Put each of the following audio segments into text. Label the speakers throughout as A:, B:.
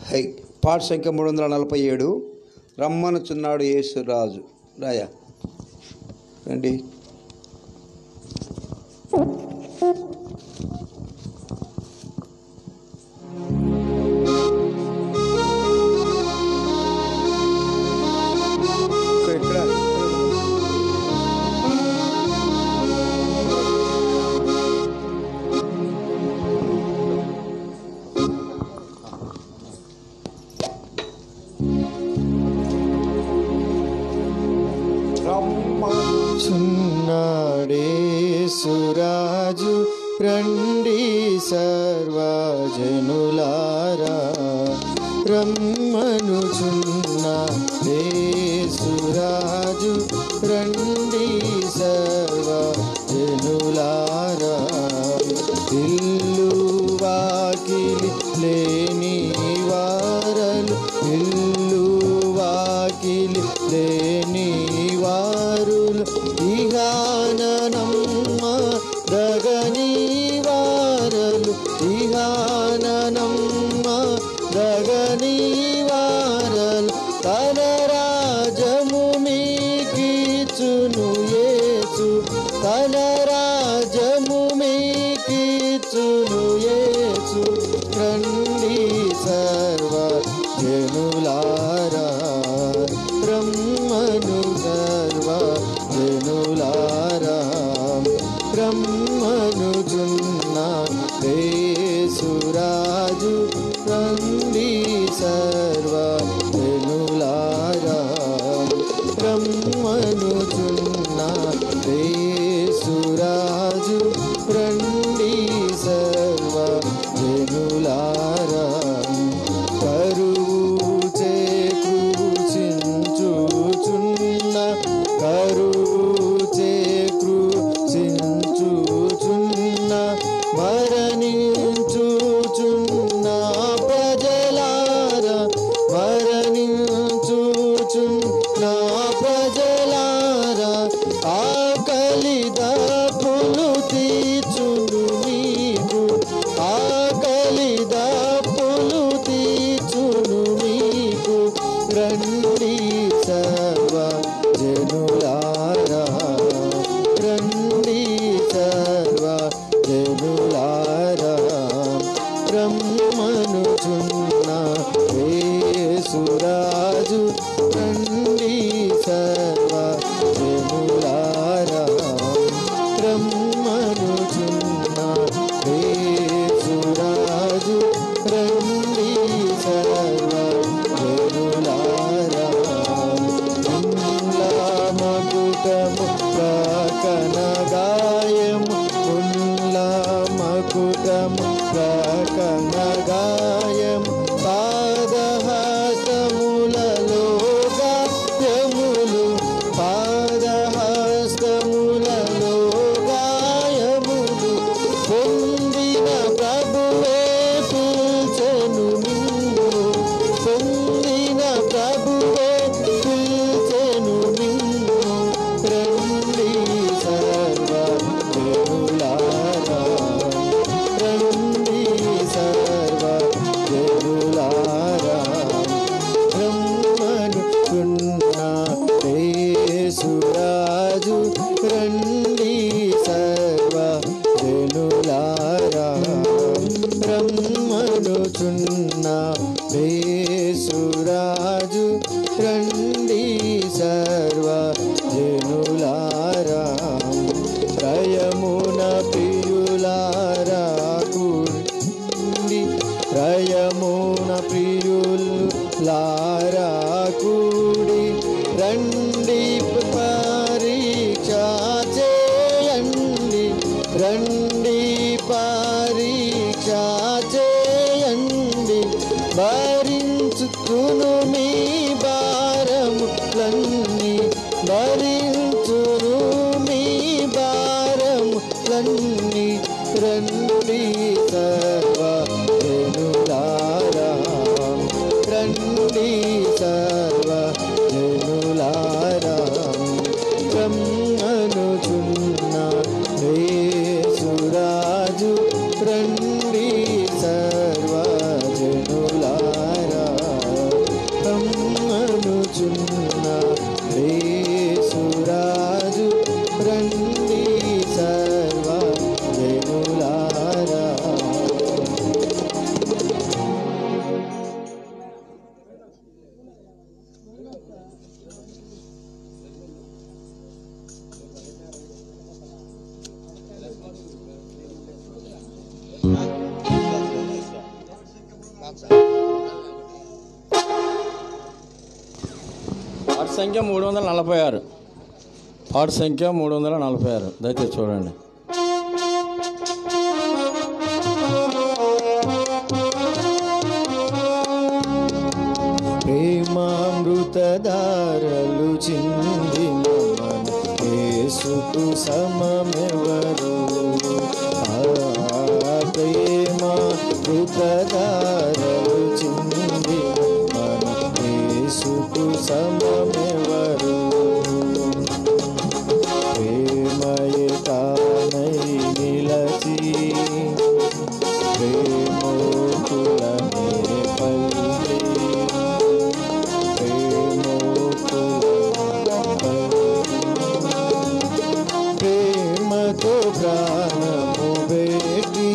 A: High పాట సంఖ్య మూడు వందల నలభై ఏడు రమ్మనుచున్నాడు యేసురాజు రాయా రండి ఇక్కడ, ఇక్కడ.
B: చున్నాడే సురాజు రండి సర్వజనులారా రమ్మనుచున్న సురాజు రండి సర్వజనులారా ఇల్లు వాకిలి లేని వారలు ఇల్లు వాకిలి లేని వారులు ఇహాననమ్మ దగని వారలు ఇహాననమ్మ దగని వారలు తన రాజము మీకిచును యేసు తన రాజము మీకిచును యేసు రండి సర్వ జనులారా బ్రహ్మను సర్వ జనులారా బ్రహ్మను జున్న సురాజు రండి సర్వ జనులారా బ్రహ్మను జున్న సురాజు రండి సర్వ జనులారా కరువు చేకూచించుచున్న కరువు చేకూచించుచున్న మరణించుచున్న ప్రజలారా మరణించుచున్న ప్రజలారా ఆకలి దప్పులు తీర్చును మీకు ఆకలి దప్పులు తీర్చును మీకు రండి సర్వ జనులారా రండి సర్వ జనులారా బ్రహ్మను చున్న సురాజు రండి సర్వ జనులారా బ్రహ్మను చున్న సురాజు రండి సర్వ జనులారా మకుటము కనగాయము మకుటము కనగాయము పాదహస్తములలో గాయములు పాదహస్తములలో గాయములు పొందిన ప్రభువే పిల్చెను నిన్ను పొందిన ప్రభువే పిల్చెను నిన్ను రండి సర్వ జనులారా రండి సర్వ జనులారా బ్రహ్మను చున్న సురాజు రండి సర్వ జనులారా బ్రహ్మను చున్న సురాజు రండి సర్వ జనులారా ప్రయమున ప్రియులారా కూడి ప్రయమున ప్రియులు లారా కూడి రండి పరీక్ష చేయండి రండి పరీక్ష చేయండి భరించును మీ భారములన్నీ భరించును మీ భారములన్నీ రండి సర్వ జనులారా రండి సర్వ జనులారా బ్రహ్మను చున్న సురాజు రండి సర్వ జనులారా
C: వాటి సంఖ్య మూడు వందల నలభై ఆరు వాటి సంఖ్య మూడు వందల నలభై ఆరు దయచేసి చూడండి
B: ప్రేమామృతధారలు చిందిన మన యేసుకు సమమెవరు ఆ ప్రేమామృతధారలు చిందిన మన యేసుకు సమమెవరు ప్రేమయే తానై నిలచి ప్రేమోకులనే పల్లి ప్రేమతో ప్రాణము పెట్టి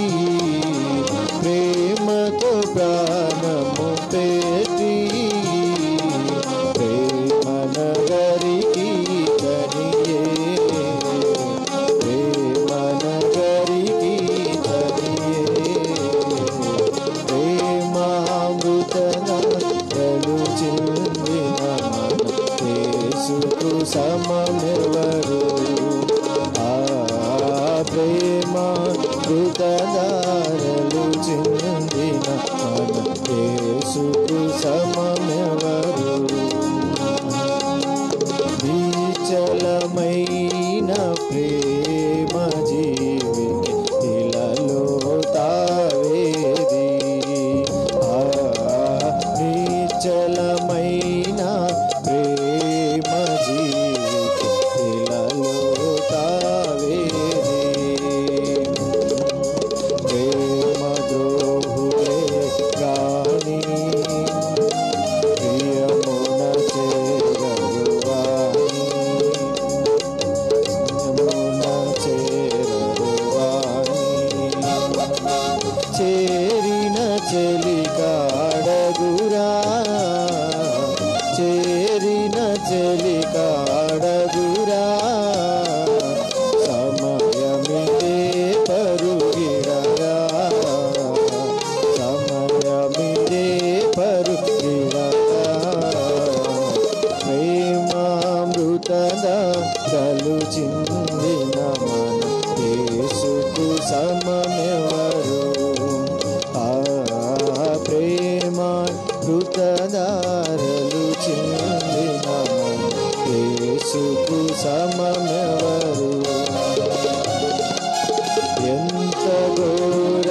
B: ప్రేమతో ప్రాణము పెట్టి ప్రేమ నగరికి తనియే ప్రేమ నగరికి తనియే ప్రేమామృతన చెందిన మన యేసుకు సమమెవరు ఆ ప్రేమ కృతదారలు చెందిన మన యేసుకు సమమెవరు నిశ్చలమైన ప్రేమ జీవి ఇలలో తావేది ఆ నిశ్చలమైన ప్రేమ జీవి ఇలలో తావేది ప్రేమ ద్రోహులే గాని ప్రియమున చేరరువాని ప్రియమున చేరరువాని చేరిన చెలికాడగురా చేరిన చెలికాడగురా సమయమిదే పరుగిడరా సమయమిదే పరుగిడరా ప్రేమామృతద కలు చిందిన మన యేసుకు సమమెవరు ఆ ప్రేమ కృతదారలు చిందిన మన యేసుకు సమమెవరు ఎంత ఘోర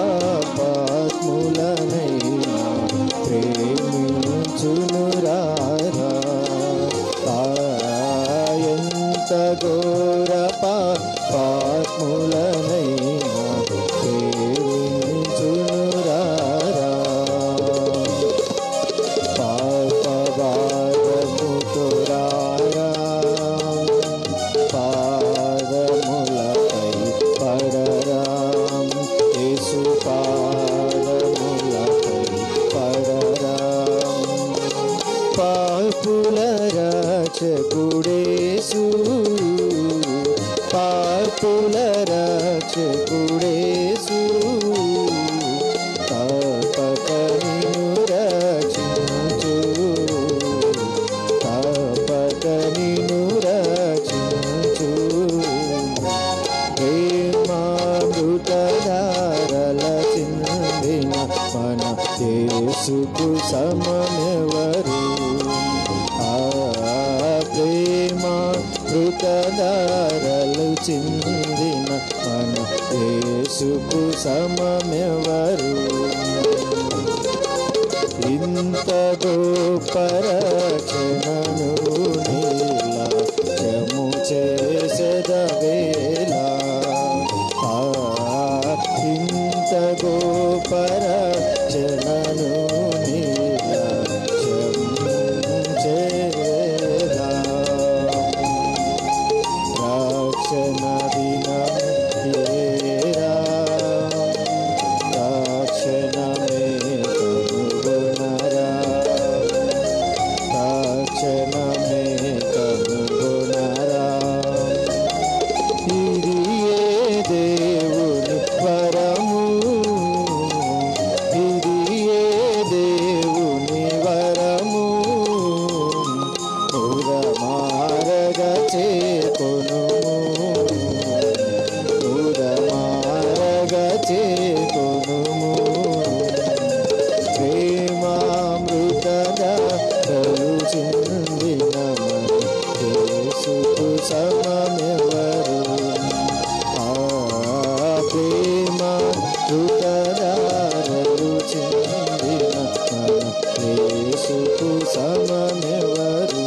B: పాపాత్ములనైనా ప్రేమించునురారా ఆ, ఎంత ఘోర పాపాత్ములనైనా ప్రేమించునురారా పాప భారముతురారా పాదములపై పడరాం యేసు పాదములపై పడరాం పాపుల రక్షకుడేసు పాపుల రక్షకుడేసు తపక నిన్ను రక్షించు తపక నిన్ను రక్షించు ప్రేమామృతధారల చిందిన మన యేసుకు సమమెవరు ఆ ప్రేమ కృతధారలు చిందిన మన యేసుకు సమమెవరు ఇంత గొప్ప రచనను నీలా జము చేసెదవేళ ఆ, ఇంత గొప్ప రచనను నీలా జము చేలా రాక్షణ దినం ఏరా రాక్షణమే కనుగొనరా రాక్షణమే కనుగొనరా ఇది ఏ దేవుని వరము కొనుము ప్రేమామృతగా కలుచిందిన యేసుకు సమమెవరు ఆ ప్రేమామృతగా కలుచిందిన యేసుకు సమమెవరు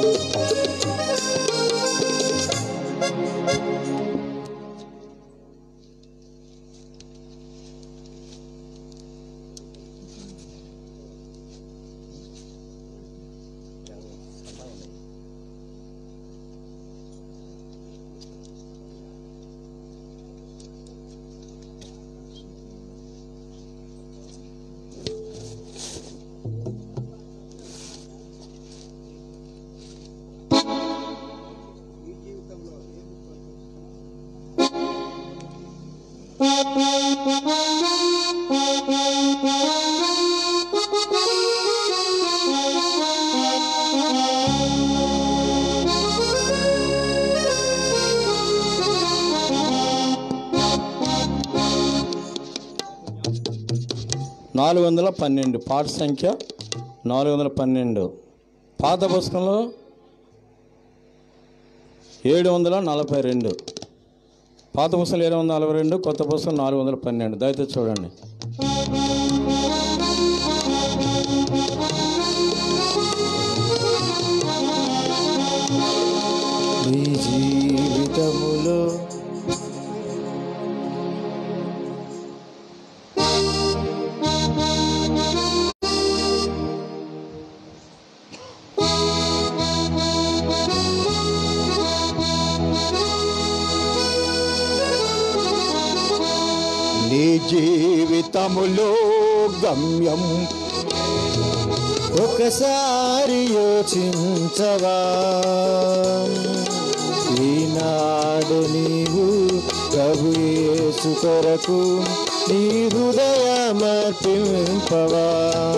C: నాలుగు వందల పన్నెండు పాట సంఖ్య నాలుగు వందల పన్నెండు పాత పుస్తకంలో ఏడు వందల నలభై రెండు పాత పుస్తకం ఏడు వందల నలభై రెండు కొత్త పుస్తకం నాలుగు వందల పన్నెండు దయచేసి చూడండి
B: నీ జీవితములో
A: నీ జీవితములో గమ్యం
B: ఒకసారి యోచించవా ఈనాడు నీవు ప్రభు యేసు కొరకు నీ హృదయమర్పింపవా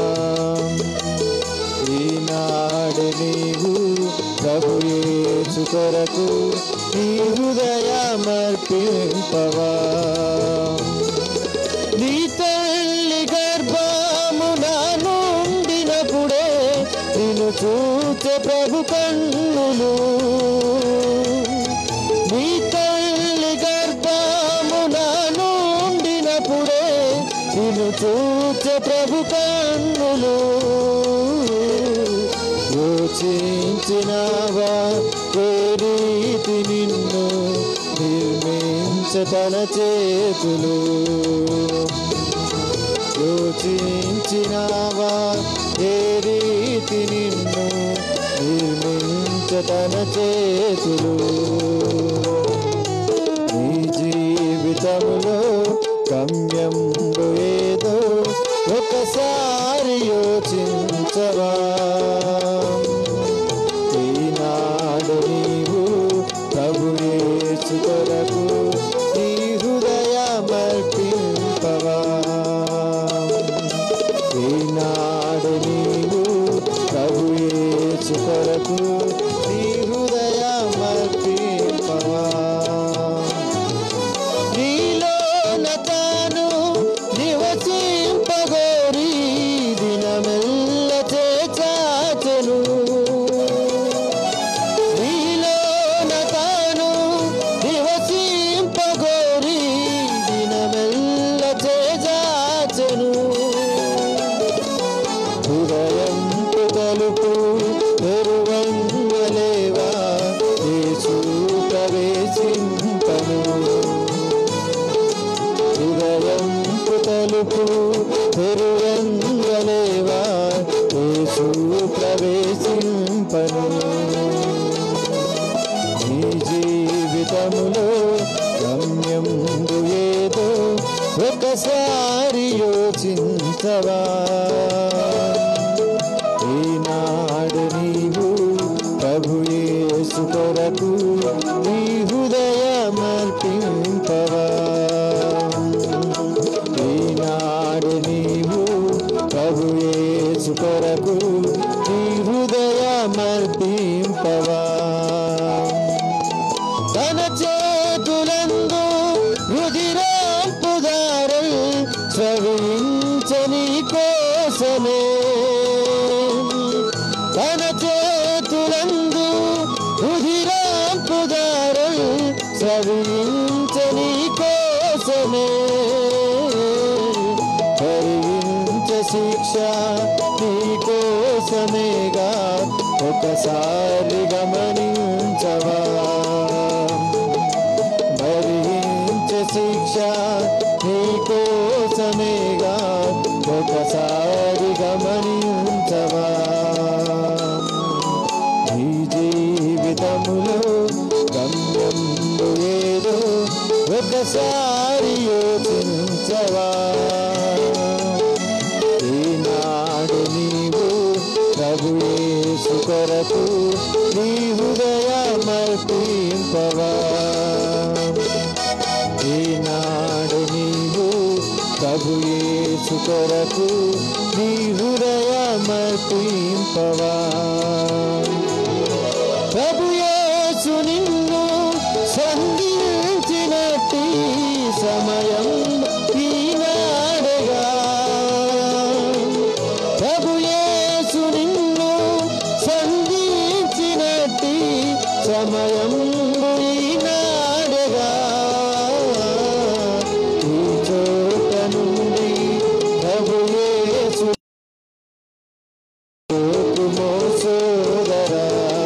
B: ఈనాడు నీవు ప్రభు యేసు కొరకు నీ హృదయమర్పింపవా నీ తల్లి గర్భమున నుండినప్పుడే నిన్ను చూచే ప్రభు కన్నులు నీ తల్లి గర్భమున నుండినప్పుడే నిన్ను చూచే ప్రభు కన్నులు యోచించినావా ఏ రీతి నిన్ను నిర్మించ తన చేతులు యోచించినావా ఏ రీతి నిన్ను నిర్మించ తన చేతులు నీ జీవితంలో గమ్యం ఏదో ఒకసారి యోచించవా ఈనాడు నీవు ప్రభు యేసు కొరకు నీ హృదయమర్పింపవా ఈనాడు నీవు ప్రభు యేసు కొరకు నీ హృదయమర్పింపవా నీలోన తాను నివసింపగోరి దినమెల్ల చేచాచెను నీలోన తాను నివసింపగోరి దినమెల్ల చేచాచెను హృదయం తలుపు తెరువంగలేవా యేసు ప్రవేశింపను హృదయం తలుపు తెరువంగలేవా యేసు ప్రవేశింపను నీ జీవితములో గమ్యం ఏదో ఒకసారి యోచించవా ఈనాడు నీవు ప్రభు యేసు కొరకు నీ హృదయమర్పింపవా ఈనాడు నీవు ప్రభు యేసు కొరకు నీ హృదయమర్పింపవా తన చేతులందు రుదిరాంపుదారల్ శ్రవించని కోసమే తన చేతులందు ఉదిరాంపుదారం శ్రవించని కోసమే భరించ శిక్ష నీ కోసమేగా ఒకసారి గమనించవా భరించ శిక్ష నీ కోసమేగా ఒకసారి గమనించవా నీ జీవితములో గమ్యం ఏదో ఒకసారి యోచించవా ఈనాడు నీవు ప్రభు యేసు కొరకు నీ హృదయమర్పింపవా ఈనాడు నీవు ప్రభు యేసు కొరకు నీ హృదయమర్పింపవా ప్రభు యేసు నిన్ను సంధించినట్టి సమయం ఈనాడగా ప్రభు యేసు నిన్ను సంధించినట్టి సమయం ఈనాడగా ఈ చోట నుండి ప్రభు యేసు కోకుమో సోదరా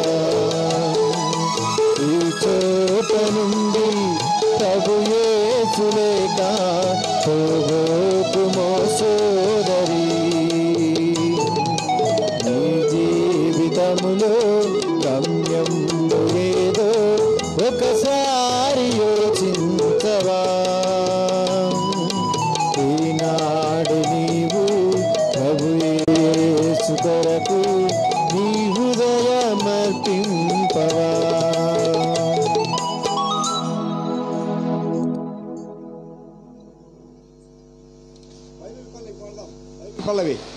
B: ఈ చోట నుండి ప్రభు యేసులేక పోగోకుమో సోదరి నీ జీవితములో గమ్యం ఏదో ఒకసారి యోచించవా ఈనాడు నీవు ప్రభు యేసు కొరకు నీ హృదయమర్పింపవా
A: పల్లవి